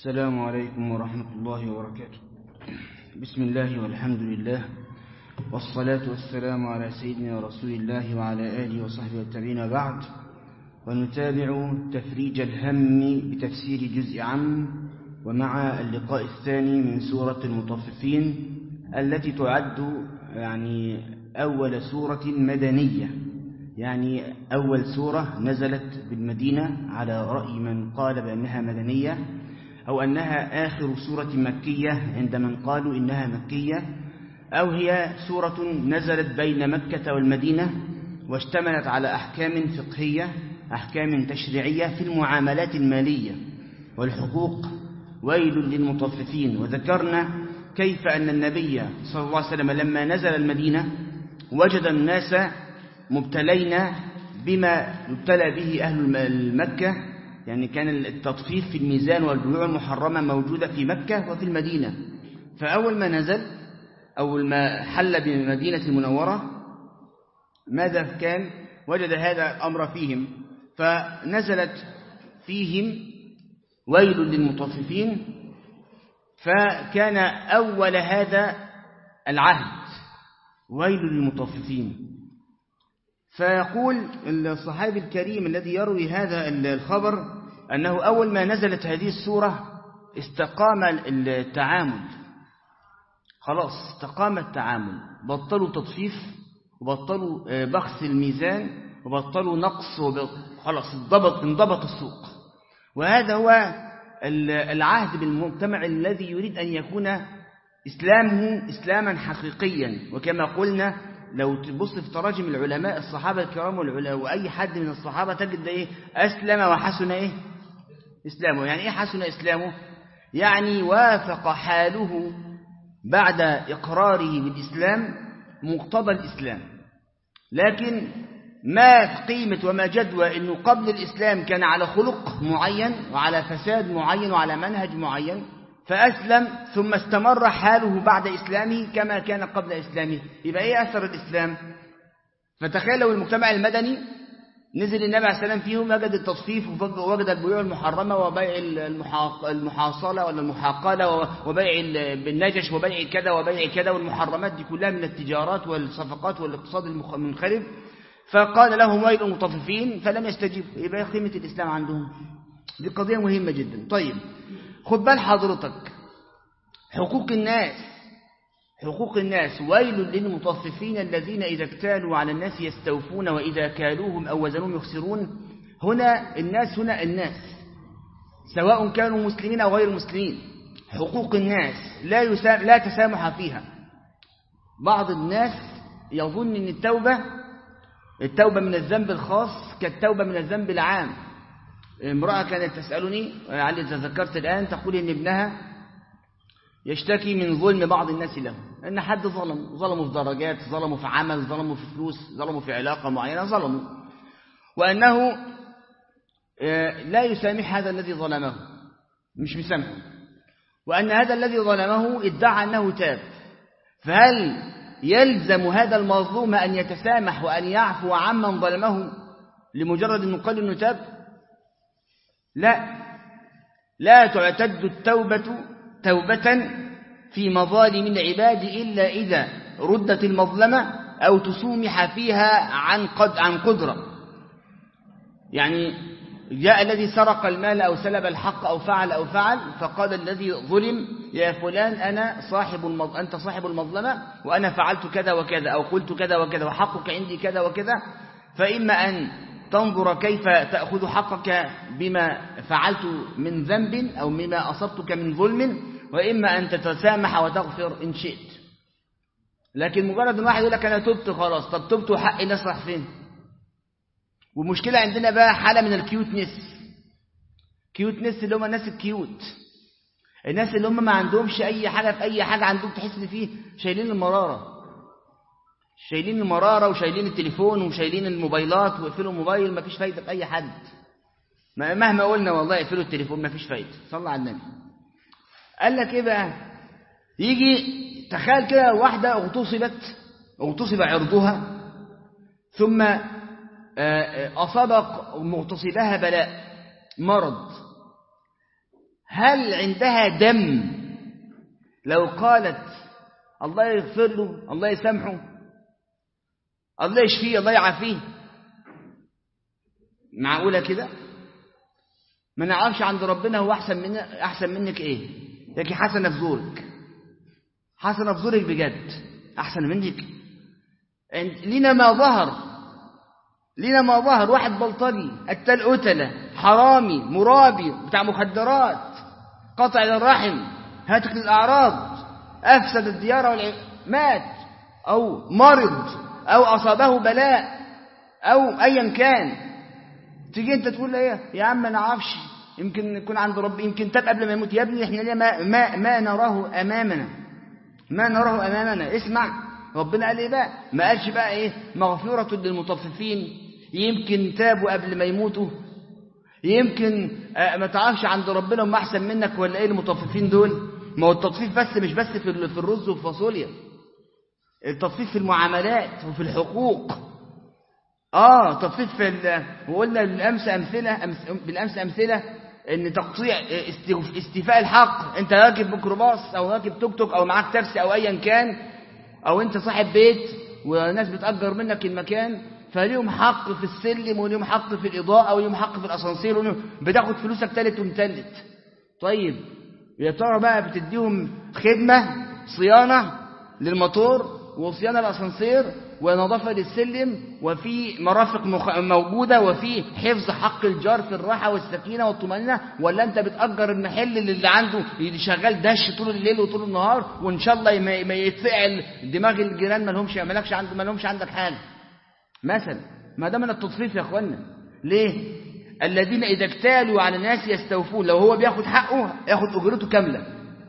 السلام عليكم ورحمة الله وبركاته بسم الله والحمد لله والصلاة والسلام على سيدنا رسول الله وعلى آله وصحبه والتابعين بعد ونتابع تفريج الهم بتفسير جزء عم ومع اللقاء الثاني من سورة المطففين التي تعد يعني أول سورة مدنية يعني أول سورة نزلت بالمدينة على رأي من قال بأنها مدنية أو أنها آخر سورة مكية عند من قالوا إنها مكية أو هي سورة نزلت بين مكة والمدينة واشتملت على أحكام فقهية أحكام تشريعية في المعاملات المالية والحقوق ويل للمطففين وذكرنا كيف أن النبي صلى الله عليه وسلم لما نزل المدينة وجد الناس مبتلين بما يبتلى به أهل المكة يعني كان التطفيف في الميزان والبيوع المحرمة موجودة في مكة وفي المدينة فأول ما نزل أول ما حل بالمدينة المنورة ماذا كان وجد هذا الأمر فيهم فنزلت فيهم ويل للمطففين فكان أول هذا العهد ويل للمطففين فيقول الصحابي الكريم الذي يروي هذا الخبر أنه أول ما نزلت هذه السورة استقام التعامل خلاص استقام التعامل بطلوا تطفيف وبطلوا بخس الميزان وبطلوا نقص خلاص انضبط انضبط السوق وهذا هو العهد بالمجتمع الذي يريد أن يكون إسلامه إسلاما حقيقيا وكما قلنا لو تبص في تراجم العلماء الصحابة الكرام والعلماء وأي حد من الصحابة تجد إيه أسلم وحسن إيه إسلامه يعني إيه حسن إسلامه يعني وافق حاله بعد إقراره بالإسلام مقتضى الإسلام لكن ما قيمة وما جدوى أنه قبل الإسلام كان على خلق معين وعلى فساد معين وعلى منهج معين فأسلم ثم استمر حاله بعد إسلامه كما كان قبل إسلامه يبقى إيه أثر الإسلام فتخيل لو المجتمع المدني نزل النبي عليه السلام فيهم وجد التصفيف ووجد البيوع المحرمة وبيع المحاصلة ولا المحاقلة وبيع بالنجش وبيع كذا وبيع كذا والمحرمات دي كلها من التجارات والصفقات والاقتصاد المنخرب فقال لهم ويل المطففين فلم يستجيبوا يبقى قيمة الإسلام عندهم دي قضية مهمة جدا طيب خد بال حضرتك حقوق الناس حقوق الناس ويل للمطففين الذين إذا اكتالوا على الناس يستوفون وإذا كالوهم أو وزنوهم يخسرون هنا الناس هنا الناس سواء كانوا مسلمين أو غير مسلمين حقوق الناس لا, يسام لا تسامح فيها بعض الناس يظن أن التوبة التوبة من الذنب الخاص كالتوبة من الذنب العام امرأة كانت تسألني علي تذكرت الآن تقول إن ابنها يشتكي من ظلم بعض الناس له أن حد ظلم ظلموا في درجات ظلموا في عمل ظلموا في فلوس ظلموا في علاقة معينة ظلموا وأنه لا يسامح هذا الذي ظلمه مش مسامحه وأن هذا الذي ظلمه ادعى أنه تاب فهل يلزم هذا المظلوم أن يتسامح وأن يعفو عمن ظلمه لمجرد أنه قال أنه تاب لا لا تعتد التوبة توبة في مظالم العباد إلا إذا ردت المظلمة أو تسومح فيها عن قد عن قدرة يعني جاء الذي سرق المال أو سلب الحق أو فعل أو فعل فقال الذي ظلم يا فلان أنا صاحب المظلمة أنت صاحب المظلمة وأنا فعلت كذا وكذا أو قلت كذا وكذا وحقك عندي كذا وكذا فإما أن تنظر كيف تأخذ حقك بما فعلت من ذنب أو مما أصبتك من ظلم وإما أن تتسامح وتغفر إن شئت لكن مجرد واحد يقول لك أنا تبت خلاص طب تبت وحق الناس راح فين والمشكلة عندنا بقى حالة من الكيوتنس كيوتنس اللي هم الناس الكيوت الناس اللي هم ما عندهمش أي حاجة في أي حاجة عندهم تحس فيه شايلين المرارة شايلين المرارة وشايلين التليفون وشايلين الموبايلات ويقفلوا الموبايل ما فيش فايدة في أي حد مهما قلنا والله يقفلوا التليفون ما فيش فايدة صلى على النبي قال لك إيه بقى يجي تخيل كده واحدة اغتصبت اغتصب عرضها ثم أصاب مغتصبها بلاء مرض هل عندها دم لو قالت الله يغفر له الله يسامحه الله يشفيه الله يعافيه معقولة كده ما نعرفش عند ربنا هو أحسن من أحسن منك إيه لكن حسنة في زورك حسنة في زورك بجد أحسن منك لينا ما ظهر لينا ما ظهر واحد بلطجي قتل قتلة حرامي مرابي بتاع مخدرات قطع للرحم هاتك للأعراض أفسد الديار والع... مات أو مرض أو أصابه بلاء أو أيا كان تيجي أنت تقول إيه يا عم أنا عارفش يمكن يكون عند رب يمكن تاب قبل ما يموت يا ابني احنا ليه ما, ما, ما نراه أمامنا ما نراه أمامنا اسمع ربنا قال ايه بقى ما قالش بقى ايه مغفرة للمطففين يمكن تابوا قبل ما يموتوا يمكن ما تعرفش عند ربنا هم احسن منك ولا ايه المطففين دول ما هو التطفيف بس مش بس في في الرز والفاصوليا التطفيف في المعاملات وفي الحقوق اه تطفيف في وقلنا بالامس امثله أمس بالامس امثله ان تقطيع استيفاء الحق انت راكب ميكروباص او راكب توك توك او معاك تاكسي او ايا كان او انت صاحب بيت وناس بتأجر منك المكان فليهم حق في السلم وليهم حق في الإضاءة وليهم حق في الأسانسير وليهم بتاخد فلوسك تالت ومتلت طيب يا ترى بقى بتديهم خدمة صيانة للموتور وصيانة الأسانسير ونظافة للسلم وفي مرافق مخ... موجودة وفي حفظ حق الجار في الراحة والسكينة والطمأنينة ولا أنت بتأجر المحل اللي عنده شغال دش طول الليل وطول النهار وإن شاء الله ما, ما يتفعل دماغ الجيران ما لهمش ما لهمش عنده ما لهمش عندك حاجة مثلا ما ده من التطفيف يا اخوانا ليه الذين إذا اكتالوا على الناس يستوفون لو هو بياخد حقه ياخد أجرته كاملة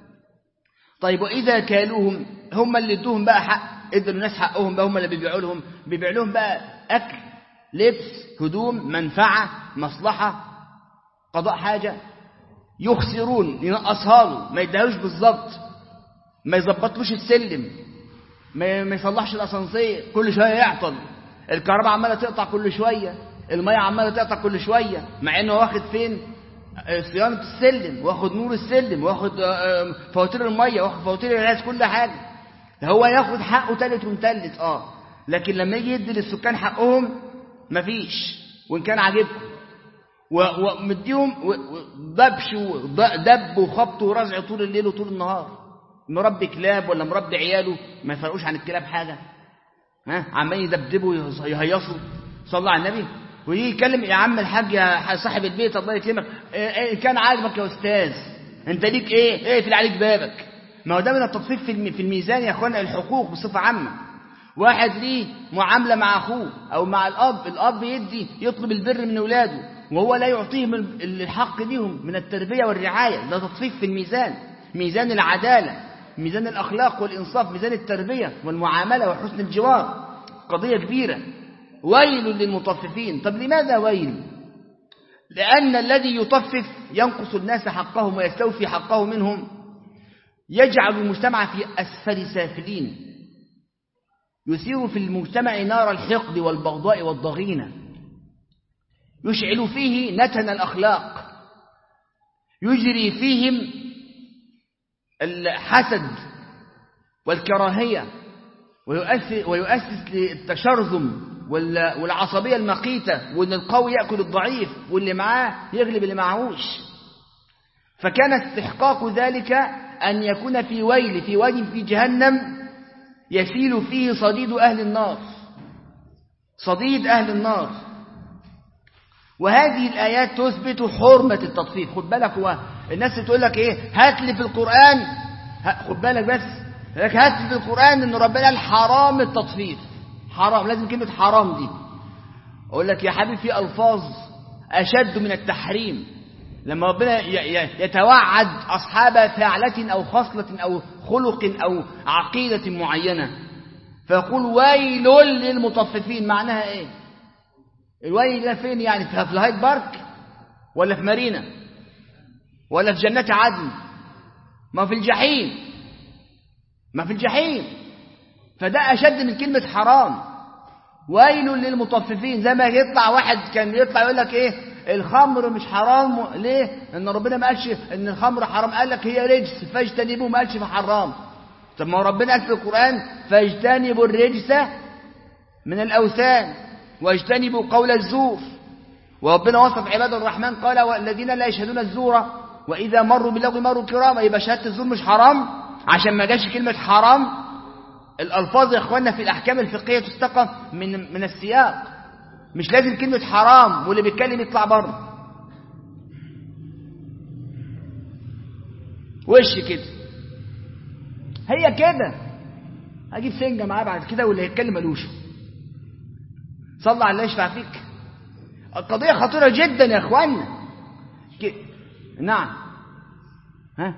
طيب وإذا كالوهم هم اللي ادوهم بقى حق ادوا الناس حقهم بقى هم اللي بيبيعوا لهم بيبيعوا لهم بقى أكل لبس هدوم منفعة مصلحة قضاء حاجة يخسرون ينقصها له ما يديهوش بالظبط ما يظبطلوش السلم ما ما يصلحش الاسانسير كل شويه يعطل الكهرباء عماله تقطع كل شويه الميه عماله تقطع كل شويه مع انه واخد فين صيانه السلم واخد نور السلم واخد فواتير الميه واخد فواتير الغاز كل حاجه هو ياخد حقه تالت ومتلت اه لكن لما يجي يدي للسكان حقهم مفيش وان كان عاجبكم ومديهم دبش ودب وخبط ورزع طول الليل وطول النهار مربي كلاب ولا مربي عياله ما يفرقوش عن الكلاب حاجة ها عمال يدبدبوا يهيصوا صلى على النبي ويجي يتكلم يا عم الحاج يا صاحب البيت الله يكرمك إيه كان عاجبك يا استاذ انت ليك ايه ايه في عليك بابك ما هو ده من التطفيف في الميزان يا اخوانا الحقوق بصفة عامة واحد ليه معاملة مع اخوه او مع الاب الاب يدي يطلب البر من اولاده وهو لا يعطيهم الحق ليهم من التربية والرعاية ده تطفيف في الميزان ميزان العدالة ميزان الأخلاق والإنصاف ميزان التربية والمعاملة وحسن الجوار قضية كبيرة ويل للمطففين طب لماذا ويل لأن الذي يطفف ينقص الناس حقهم ويستوفي حقه منهم يجعل المجتمع في أسفل سافلين يثير في المجتمع نار الحقد والبغضاء والضغينة يشعل فيه نتن الأخلاق يجري فيهم الحسد والكراهية ويؤسس, ويؤسس للتشرذم والعصبية المقيتة وأن القوي يأكل الضعيف واللي معاه يغلب اللي معهوش فكان استحقاق ذلك أن يكون في ويل في واد في جهنم يسيل فيه صديد أهل النار صديد أهل النار وهذه الآيات تثبت حرمة التطفيف خد بالك هو الناس تقول لك ايه هات لي في القرآن خد بالك بس لك هات لي في القرآن ان ربنا قال حرام التطفيف حرام لازم كلمة حرام دي اقول لك يا حبيبي في الفاظ اشد من التحريم لما ربنا يتوعد اصحاب فعلة او خصلة او خلق او عقيدة معينة فيقول ويل للمطففين معناها ايه الويل ده فين يعني في الهايد بارك ولا في مارينا ولا في جنات عدن ما في الجحيم ما في الجحيم فده أشد من كلمة حرام ويل للمطففين زي ما يطلع واحد كان يطلع يقول لك ايه الخمر مش حرام ليه ان ربنا ما قالش ان الخمر حرام قال لك هي رجس فاجتنبوه ما قالش في حرام طب ما هو ربنا قال في القرآن فاجتنبوا الرجس من الأوثان واجتنبوا قول الزور وربنا وصف عباد الرحمن قال والذين لا يشهدون الزور وإذا مروا باللغو مروا كراما يبقى شهادة الزور مش حرام عشان ما جاش كلمة حرام الألفاظ يا إخواننا في الأحكام الفقهية تستقى من من السياق مش لازم كلمة حرام واللي بيتكلم يطلع بره وش كده هي كده هجيب سنجة معاه بعد كده واللي هيتكلم ملوش صلى على الله يشفع فيك القضية خطيرة جدا يا اخوانا ك... نعم ها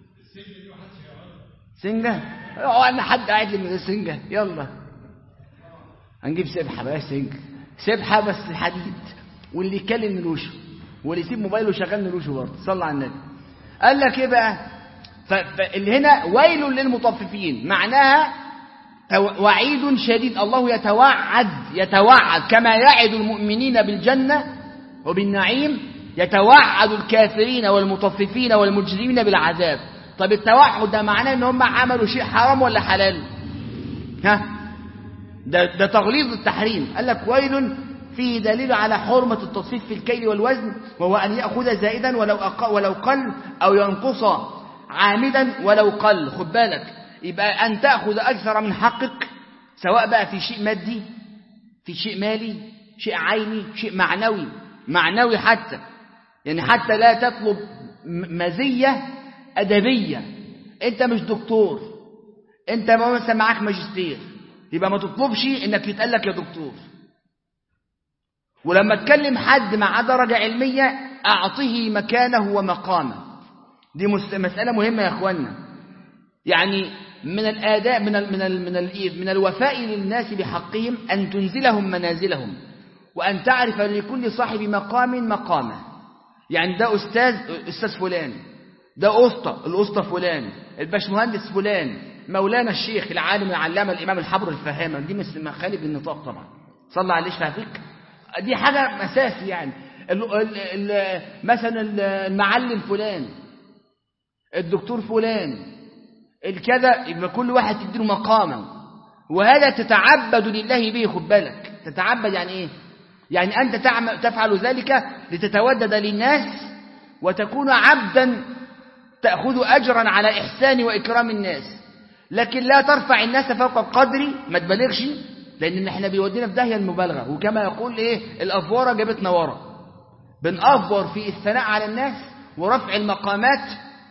سنجة اه انا حد قاعد لي من غير سنجة يلا هنجيب سبحة بلاش سنجة سبحة بس حديد واللي يتكلم نلوشه واللي يسيب موبايله شغال نلوشه برضه صلى على النبي قال لك ايه بقى فاللي هنا ويل للمطففين معناها وعيد شديد الله يتوعد يتوعد كما يعد المؤمنين بالجنة وبالنعيم يتوعد الكافرين والمطففين والمجرمين بالعذاب طب التوعد ده معناه ان هم عملوا شيء حرام ولا حلال ها ده, ده تغليظ التحريم قال لك ويل فيه دليل على حرمة التصفيف في الكيل والوزن وهو أن يأخذ زائدا ولو, أق... ولو قل أو ينقص عامدا ولو قل خد بالك يبقى أن تأخذ أكثر من حقك سواء بقى في شيء مادي في شيء مالي شيء عيني شيء معنوي معنوي حتى يعني حتى لا تطلب مزية أدبية أنت مش دكتور أنت مثلا معاك ماجستير يبقى ما تطلبش إنك يتقال لك يا دكتور ولما تكلم حد مع درجة علمية أعطه مكانه ومقامه دي مسألة مهمة يا أخوانا يعني من الآداء من ال من ال من ال من الوفاء للناس بحقهم أن تنزلهم منازلهم وأن تعرف لكل صاحب مقام مقامه يعني ده أستاذ أستاذ فلان ده أسطى الأسطى فلان الباشمهندس فلان مولانا الشيخ العالم العلامة الإمام الحبر الفهامة دي خالف النطاق طبعا صلى عليه فيك دي حاجة أساسي يعني ال ال ال مثلا المعلم فلان الدكتور فلان الكذا يبقى كل واحد تديله مقامه وهذا تتعبد لله به خد بالك تتعبد يعني ايه يعني أنت تعمل تفعل ذلك لتتودد للناس وتكون عبدا تأخذ أجرا على إحسان وإكرام الناس لكن لا ترفع الناس فوق القدر ما تبالغش لأن احنا بيودينا في داهية المبالغة وكما يقول إيه الأفورة جابتنا ورا بنأفور في الثناء على الناس ورفع المقامات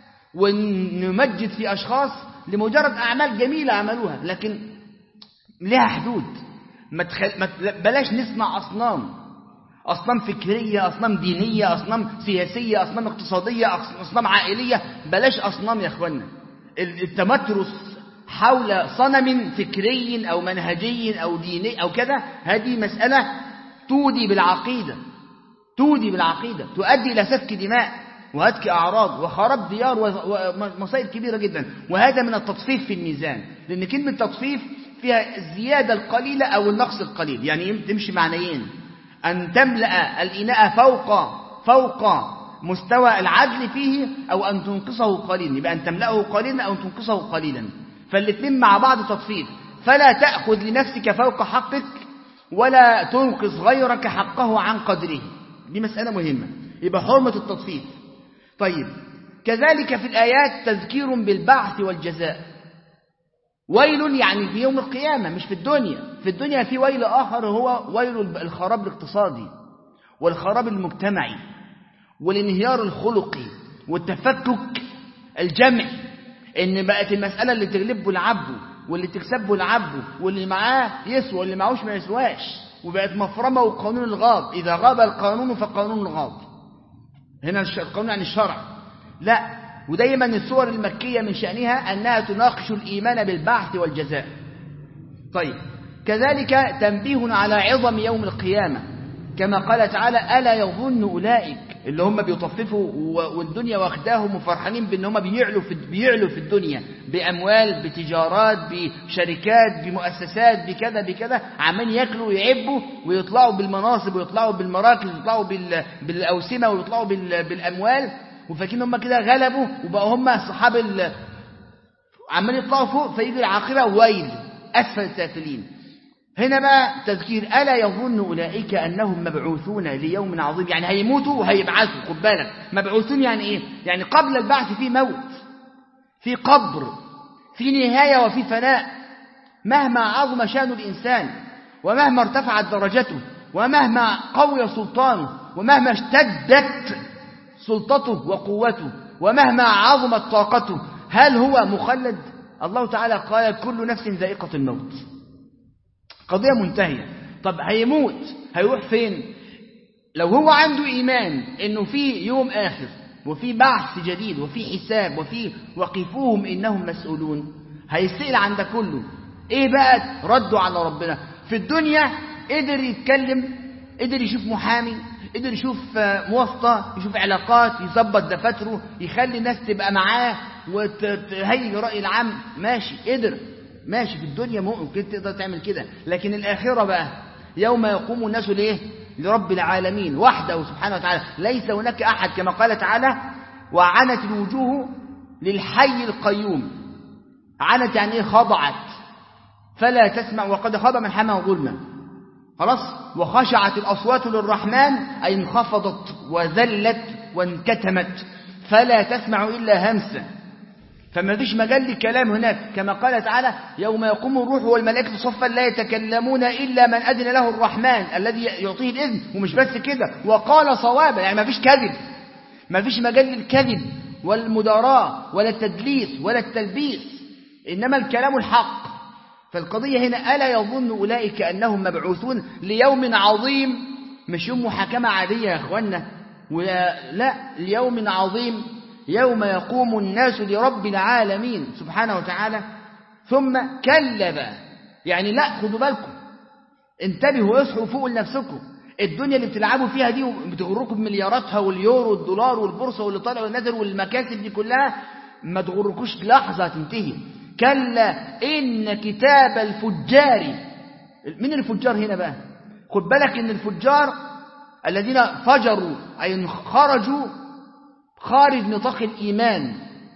ونمجد في أشخاص لمجرد أعمال جميلة عملوها لكن لها حدود ما تخل... ما بلاش نصنع أصنام أصنام فكرية أصنام دينية أصنام سياسية أصنام اقتصادية أصنام عائلية بلاش أصنام يا أخوانا التمترس حول صنم فكري أو منهجي أو ديني أو كذا هذه مسألة تودي بالعقيدة تودي بالعقيدة تؤدي إلى سفك دماء وهتك أعراض وخراب ديار ومصائب كبيرة جدا وهذا من التطفيف في الميزان لأن كلمة تطفيف فيها الزيادة القليلة أو النقص القليل يعني تمشي معنيين أن تملأ الإناء فوق فوق مستوى العدل فيه أو أن تنقصه قليلا يبقى أن تملأه قليلا أو تنقصه قليلا فالاثنين مع بعض تطفيف فلا تأخذ لنفسك فوق حقك ولا تنقص غيرك حقه عن قدره دي مسألة مهمة يبقى حرمة التطفيف طيب كذلك في الآيات تذكير بالبعث والجزاء ويل يعني في يوم القيامة مش في الدنيا في الدنيا في ويل آخر هو ويل الخراب الاقتصادي والخراب المجتمعي والانهيار الخلقي والتفكك الجمعي ان بقت المسألة اللي تغلبه العبد واللي تكسبه العبد واللي معاه يسوى واللي معهوش ما يسواش وبقت مفرمة وقانون الغاب إذا غاب القانون فقانون الغاب هنا القانون يعني الشرع لا ودايما السور المكية من شأنها أنها تناقش الإيمان بالبعث والجزاء طيب كذلك تنبيه على عظم يوم القيامة كما قال تعالى ألا يظن أولئك اللي هم بيطففوا والدنيا واخداهم وفرحانين بان هم بيعلوا في بيعلوا في الدنيا باموال بتجارات بشركات بمؤسسات بكذا بكذا عمالين ياكلوا ويعبوا ويطلعوا بالمناصب ويطلعوا بالمراكز ويطلعوا بالاوسمه ويطلعوا بالاموال وفاكرين هم كده غلبوا وبقوا هم اصحاب عمالين يطلعوا فوق فيجي العاقبه ويل اسفل السافلين هنا بقى تذكير ألا يظن أولئك أنهم مبعوثون ليوم عظيم يعني هيموتوا وهيبعثوا خد بالك مبعوثون يعني إيه يعني قبل البعث في موت في قبر في نهاية وفي فناء مهما عظم شأن الإنسان ومهما ارتفعت درجته ومهما قوي سلطانه ومهما اشتدت سلطته وقوته ومهما عظمت طاقته هل هو مخلد الله تعالى قال كل نفس ذائقة الموت قضية منتهية طب هيموت هيروح فين لو هو عنده إيمان إنه في يوم آخر وفي بعث جديد وفي حساب وفي وقفوهم إنهم مسؤولون هيسأل عن ده كله إيه بقى ردوا على ربنا في الدنيا قدر يتكلم قدر يشوف محامي قدر يشوف مواسطة يشوف علاقات يظبط دفاتره يخلي الناس تبقى معاه وتهيج رأي العام ماشي قدر ماشي في الدنيا ممكن تقدر تعمل كده لكن الآخرة بقى يوم يقوم الناس ليه لرب العالمين وحده سبحانه وتعالى ليس هناك أحد كما قال تعالى وعنت الوجوه للحي القيوم عنت يعني ايه خضعت فلا تسمع وقد خاب من حمى ظلما خلاص وخشعت الأصوات للرحمن أي انخفضت وذلت وانكتمت فلا تسمع إلا همسا فما فيش مجال للكلام هناك كما قال تعالى يوم يقوم الروح والملائكة صفا لا يتكلمون إلا من أذن له الرحمن الذي يعطيه الإذن ومش بس كده وقال صوابا يعني ما فيش كذب ما فيش مجال للكذب والمداراة ولا التدليس ولا التلبيس إنما الكلام الحق فالقضية هنا ألا يظن أولئك أنهم مبعوثون ليوم عظيم مش يوم محاكمة عادية يا أخوانا لا ليوم عظيم يوم يقوم الناس لرب العالمين سبحانه وتعالى ثم كلب يعني لا خدوا بالكم انتبهوا اصحوا فوق لنفسكم الدنيا اللي بتلعبوا فيها دي بتغركم بملياراتها واليورو والدولار والبورصة واللي طالع والنازل والمكاسب دي كلها ما تغركوش لحظة تنتهي كلا إن كتاب الفجار مين الفجار هنا بقى خد بالك إن الفجار الذين فجروا أي خرجوا خارج نطاق الإيمان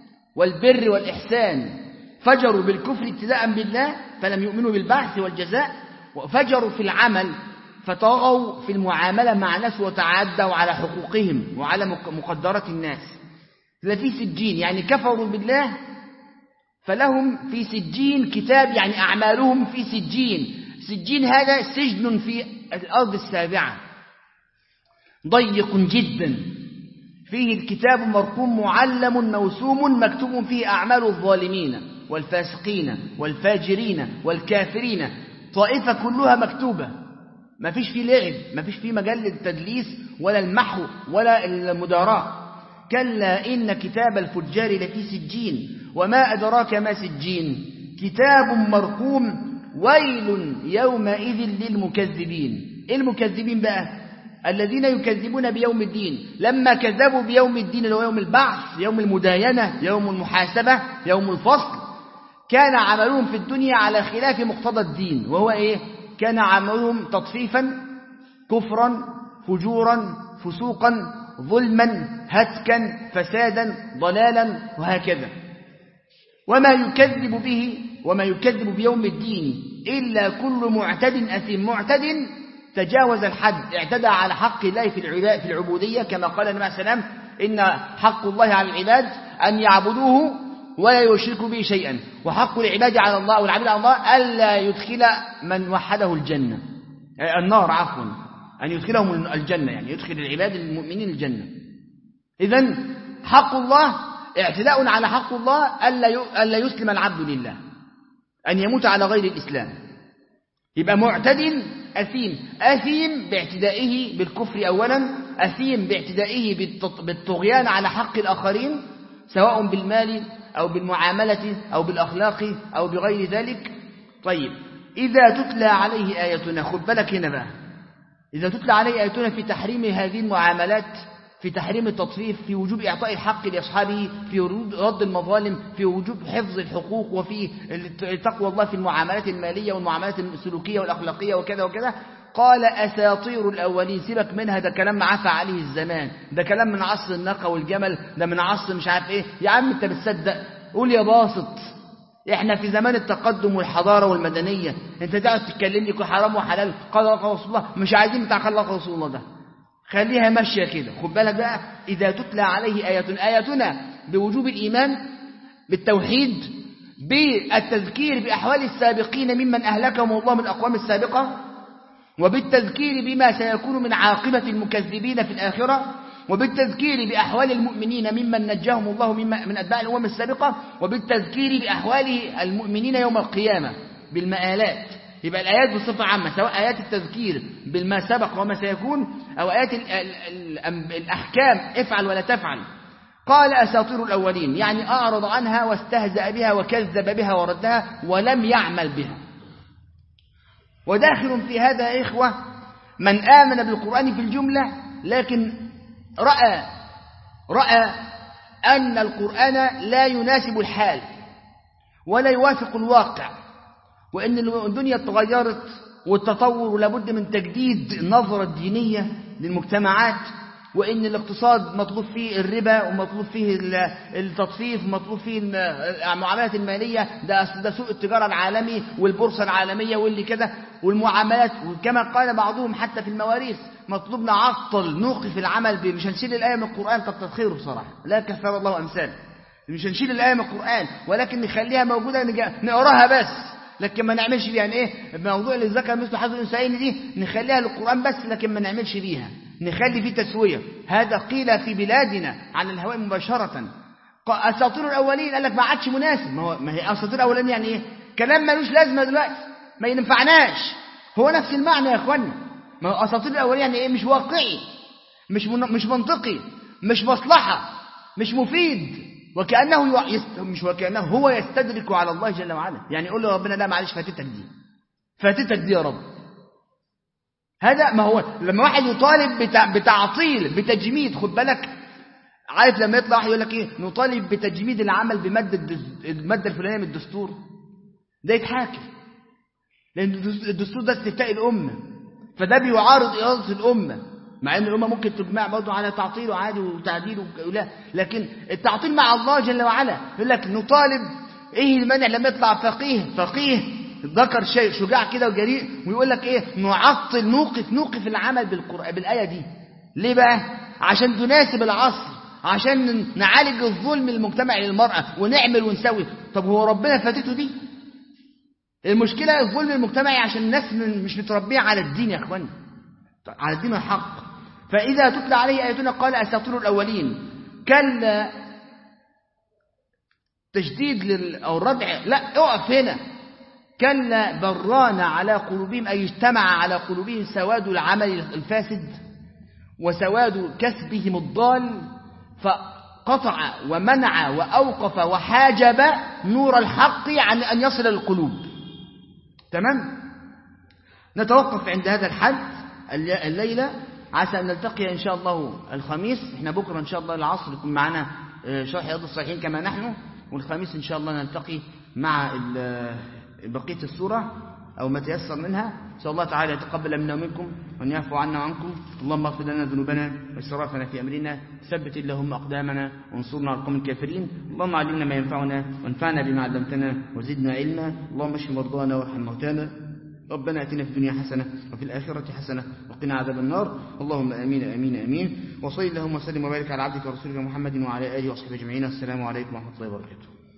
والبر والإحسان فجروا بالكفر ابتداء بالله فلم يؤمنوا بالبعث والجزاء وفجروا في العمل فطغوا في المعاملة مع الناس وتعدوا على حقوقهم وعلى مقدرات الناس ففي سجين يعني كفروا بالله فلهم في سجين كتاب يعني أعمالهم في سجين سجين هذا سجن في الأرض السابعة ضيق جدا فيه الكتاب مرقوم معلم موسوم مكتوب فيه أعمال الظالمين والفاسقين والفاجرين والكافرين طائفة كلها مكتوبة ما فيش فيه لعب ما فيش فيه مجال للتدليس ولا المحو ولا المداراة كلا إن كتاب الفجار لفي سجين وما أدراك ما سجين كتاب مرقوم ويل يومئذ للمكذبين إيه المكذبين بقى الذين يكذبون بيوم الدين لما كذبوا بيوم الدين اللي هو يوم البعث يوم المداينة يوم المحاسبة يوم الفصل كان عملهم في الدنيا على خلاف مقتضى الدين وهو إيه كان عملهم تطفيفا كفرا فجورا فسوقا ظلما هتكا فسادا ضلالا وهكذا وما يكذب به وما يكذب بيوم الدين إلا كل معتد أثيم معتد تجاوز الحد اعتدى على حق الله في العباد في العبودية كما قال النبي عليه السلام إن حق الله على العباد أن يعبدوه ولا يشركوا به شيئا وحق العباد على الله والعباد على الله ألا يدخل من وحده الجنة النار عفوا أن يدخلهم الجنة يعني يدخل العباد المؤمنين الجنة إذا حق الله اعتداء على حق الله ألا ألا يسلم العبد لله أن يموت على غير الإسلام يبقى معتد أثيم أثيم باعتدائه بالكفر أولا أثيم باعتدائه بالطغيان على حق الآخرين سواء بالمال أو بالمعاملة أو بالأخلاق أو بغير ذلك طيب إذا تتلى عليه آياتنا خد بالك هنا بقى إذا تتلى عليه آياتنا في تحريم هذه المعاملات في تحريم التطفيف في وجوب إعطاء الحق لأصحابه في رد المظالم في وجوب حفظ الحقوق وفي تقوى الله في المعاملات المالية والمعاملات السلوكية والأخلاقية وكذا وكذا قال أساطير الأولين سيبك منها ده كلام عفى عليه الزمان ده كلام من عصر الناقة والجمل ده من عصر مش عارف ايه يا عم انت بتصدق قول يا باسط احنا في زمان التقدم والحضارة والمدنية انت تقعد تتكلم لي حرام وحلال قال الله رسول الله مش عايزين بتاع قال الله رسول الله ده خليها ماشية كده خد بالك بقى إذا تتلى عليه آيات آياتنا بوجوب الإيمان بالتوحيد بالتذكير بأحوال السابقين ممن أهلكهم الله من الأقوام السابقة وبالتذكير بما سيكون من عاقبة المكذبين في الآخرة وبالتذكير بأحوال المؤمنين ممن نجاهم الله من أتباع الأمم السابقة وبالتذكير بأحوال المؤمنين يوم القيامة بالمآلات يبقى الآيات بصفة عامة سواء آيات التذكير بالما سبق وما سيكون أو آيات الأحكام افعل ولا تفعل قال أساطير الأولين يعني أعرض عنها واستهزأ بها وكذب بها وردها ولم يعمل بها وداخل في هذا يا إخوة من آمن بالقرآن في الجملة لكن رأى رأى أن القرآن لا يناسب الحال ولا يوافق الواقع وأن الدنيا تغيرت والتطور لابد من تجديد النظرة الدينية للمجتمعات وإن الاقتصاد مطلوب فيه الربا ومطلوب فيه التطفيف ومطلوب فيه المعاملات المالية ده, ده سوق التجارة العالمي والبورصة العالمية واللي كده والمعاملات وكما قال بعضهم حتى في المواريث مطلوب نعطل نوقف العمل مش هنشيل الآية من القرآن قد خيره بصراحة لا كثر الله أمثال مش هنشيل الآية من القرآن ولكن نخليها موجودة نقراها بس لكن ما نعملش بيها يعني ايه موضوع اللي ذكر مثل حظ الانثيين دي نخليها للقران بس لكن ما نعملش بيها نخلي فيه تسويه هذا قيل في بلادنا على الهواء مباشره اساطير الاولين قال لك ما عادش مناسب ما, هو ما هي اساطير الاولين يعني ايه كلام ملوش لازمه دلوقتي ما ينفعناش هو نفس المعنى يا اخوانا ما هو اساطير الاولين يعني ايه مش واقعي مش من... مش منطقي مش مصلحه مش مفيد وكأنه يست... مش وكأنه هو يستدرك على الله جل وعلا يعني يقول له ربنا لا معلش فاتتك دي فاتتك دي يا رب هذا ما هو لما واحد يطالب بتع... بتعطيل بتجميد خد بالك عارف لما يطلع واحد يقول لك ايه نطالب بتجميد العمل بمادة المادة الفلانية من الدستور ده يتحاكم لأن الدستور ده استفتاء الأمة فده بيعارض إرادة الأمة مع ان الامه ممكن تجمع برضه على تعطيله عادي وتعديله لا لكن التعطيل مع الله جل وعلا يقول لك نطالب ايه المانع لما يطلع فقيه فقيه ذكر شيء شجاع كده وجريء ويقول لك ايه نعطل نوقف نوقف العمل بالقران بالايه دي ليه بقى عشان تناسب العصر عشان نعالج الظلم المجتمعي للمراه ونعمل ونسوي طب هو ربنا فاتته دي المشكله الظلم المجتمعي عشان الناس مش متربيه على الدين يا اخوانا على الدين الحق فإذا تتلى عليه آياتنا قال أساطير الأولين كلا تشديد لل أو الردع لا اقف هنا كلا بران على قلوبهم أي اجتمع على قلوبهم سواد العمل الفاسد وسواد كسبهم الضال فقطع ومنع وأوقف وحاجب نور الحق عن أن يصل للقلوب تمام نتوقف عند هذا الحد الليلة عسى أن نلتقي إن شاء الله الخميس احنا بكرة إن شاء الله العصر يكون معنا شرح رياض الصالحين كما نحن والخميس إن شاء الله نلتقي مع بقية السورة أو ما تيسر منها نسأل الله تعالى يتقبل منا ومنكم وأن يعفو عنا وعنكم اللهم اغفر لنا ذنوبنا وإسرافنا في أمرنا ثبت اللهم أقدامنا وانصرنا على القوم الكافرين اللهم علمنا ما ينفعنا وانفعنا بما علمتنا وزدنا علما اللهم اشف مرضانا وارحم موتانا ربنا اتنا في الدنيا حسنة وفي الآخرة حسنة وقنا عذاب النار اللهم آمين آمين آمين وصلي اللهم وسلم وبارك على عبدك ورسولك محمد وعلى آله وصحبه أجمعين السلام عليكم ورحمة الله وبركاته